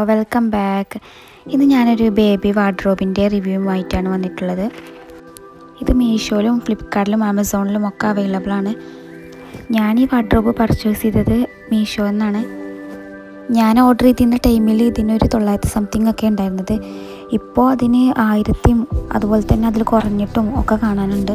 welcome back ഇന്ന് ഞാനൊരു baby വാർഡ്രോബിൻ്റെ റിവ്യൂവുമായിട്ടാണ് വന്നിട്ടുള്ളത് ഇത് മീഷോയിലും ഫ്ലിപ്കാർട്ടിലും ആമസോണിലും ഒക്കെ അവൈലബിൾ ആണ് ഞാൻ ഈ വാർഡ്രോബ് പർച്ചേസ് ചെയ്തത് മീഷോ എന്നാണ് ഞാൻ ഓർഡർ ചെയ്തിരുന്ന ടൈമിൽ ഇതിനൊരു തൊള്ളായിരത്തി സംതിങ് ഒക്കെ ഉണ്ടായിരുന്നത് ഇപ്പോൾ അതിന് ആയിരത്തിയും അതുപോലെ തന്നെ അതിൽ കുറഞ്ഞിട്ടും ഒക്കെ കാണാനുണ്ട്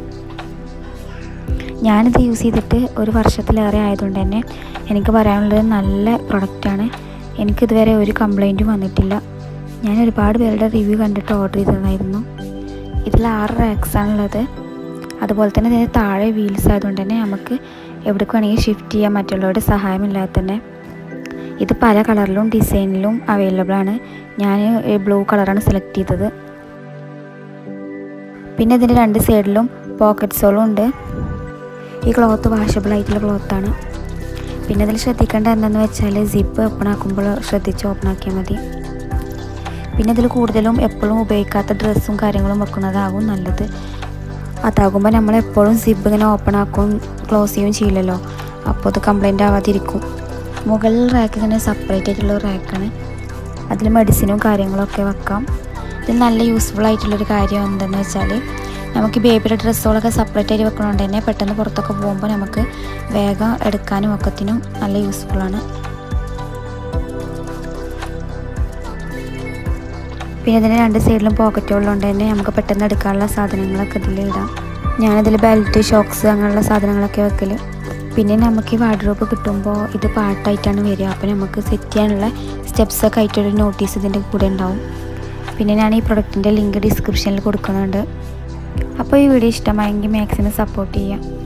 ഞാനിത് യൂസ് ചെയ്തിട്ട് ഒരു വർഷത്തിലേറെ ആയതുകൊണ്ട് തന്നെ എനിക്ക് പറയാനുള്ളത് നല്ല പ്രൊഡക്റ്റാണ് എനിക്കിതുവരെ ഒരു കംപ്ലൈൻറ്റും വന്നിട്ടില്ല ഞാൻ ഒരുപാട് പേരുടെ റിവ്യൂ കണ്ടിട്ട് ഓർഡർ ചെയ്തതായിരുന്നു ഇതിൽ ആറ് റാക്സാണുള്ളത് അതുപോലെ തന്നെ ഇതിന് താഴെ വീൽസ് ആയതുകൊണ്ട് തന്നെ നമുക്ക് എവിടേക്ക് വേണമെങ്കിൽ ഷിഫ്റ്റ് ചെയ്യാൻ മറ്റുള്ളവരുടെ സഹായമില്ലാതെ തന്നെ ഇത് പല കളറിലും ഡിസൈനിലും അവൈലബിൾ ആണ് ഞാൻ ബ്ലൂ കളറാണ് സെലക്ട് ചെയ്തത് പിന്നെ ഇതിൻ്റെ രണ്ട് സൈഡിലും പോക്കറ്റ്സുകളും ഉണ്ട് ഈ ക്ലോത്ത് വാഷബിൾ ആയിട്ടുള്ള ക്ലോത്താണ് പിന്നെ ഇതിൽ ശ്രദ്ധിക്കേണ്ട എന്താണെന്ന് വെച്ചാൽ സിപ്പ് ഓപ്പൺ ആക്കുമ്പോൾ ശ്രദ്ധിച്ച് ഓപ്പൺ ആക്കിയാൽ മതി പിന്നെ ഇതിൽ കൂടുതലും എപ്പോഴും ഉപയോഗിക്കാത്ത ഡ്രസ്സും കാര്യങ്ങളും വെക്കുന്നതാകും നല്ലത് അതാകുമ്പോൾ നമ്മൾ എപ്പോഴും സിപ്പ് ഇങ്ങനെ ഓപ്പൺ ആക്കും ക്ലോസ് ചെയ്യുകയും ചെയ്യില്ലല്ലോ അപ്പോൾ അത് കംപ്ലൈൻ്റ് ആവാതിരിക്കും മുകളിൽ റാക്ക് ഇങ്ങനെ സെപ്പറേറ്റ് ആയിട്ടുള്ള റാക്കാണ് അതിൽ മെഡിസിനും കാര്യങ്ങളൊക്കെ വെക്കാം ഇതിൽ നല്ല യൂസ്ഫുൾ ആയിട്ടുള്ളൊരു കാര്യം എന്താണെന്ന് വെച്ചാൽ നമുക്ക് ബേബിയുടെ ഡ്രസ്സുകളൊക്കെ സെപ്പറേറ്റ് ആയിട്ട് വെക്കണോണ്ട് തന്നെ പെട്ടെന്ന് പുറത്തൊക്കെ പോകുമ്പോൾ നമുക്ക് വേഗം എടുക്കാനും ഒക്കത്തിനും നല്ല യൂസ്ഫുള്ളാണ് പിന്നെ ഇതിന് രണ്ട് സൈഡിലും പോക്കറ്റ് ഉള്ളതുകൊണ്ട് തന്നെ നമുക്ക് പെട്ടെന്ന് എടുക്കാനുള്ള സാധനങ്ങളൊക്കെ ഇതിൽ ഇടാം ഞാനിതിൽ ബെൽറ്റ് ഷോക്സ് അങ്ങനെയുള്ള സാധനങ്ങളൊക്കെ വെക്കൽ പിന്നെ നമുക്ക് ഈ വാർഡ്രോബ് കിട്ടുമ്പോൾ ഇത് പാർട്ടായിട്ടാണ് വരിക അപ്പോൾ നമുക്ക് സെറ്റ് ചെയ്യാനുള്ള സ്റ്റെപ്സൊക്കെ ആയിട്ടൊരു നോട്ടീസ് ഇതിൻ്റെ കൂടെ ഉണ്ടാവും പിന്നെ ഞാൻ ഈ പ്രൊഡക്റ്റിൻ്റെ ലിങ്ക് ഡിസ്ക്രിപ്ഷനിൽ കൊടുക്കുന്നുണ്ട് അപ്പോൾ ഈ വീഡിയോ ഇഷ്ടമായെങ്കിൽ മാക്സിമം സപ്പോർട്ട് ചെയ്യാം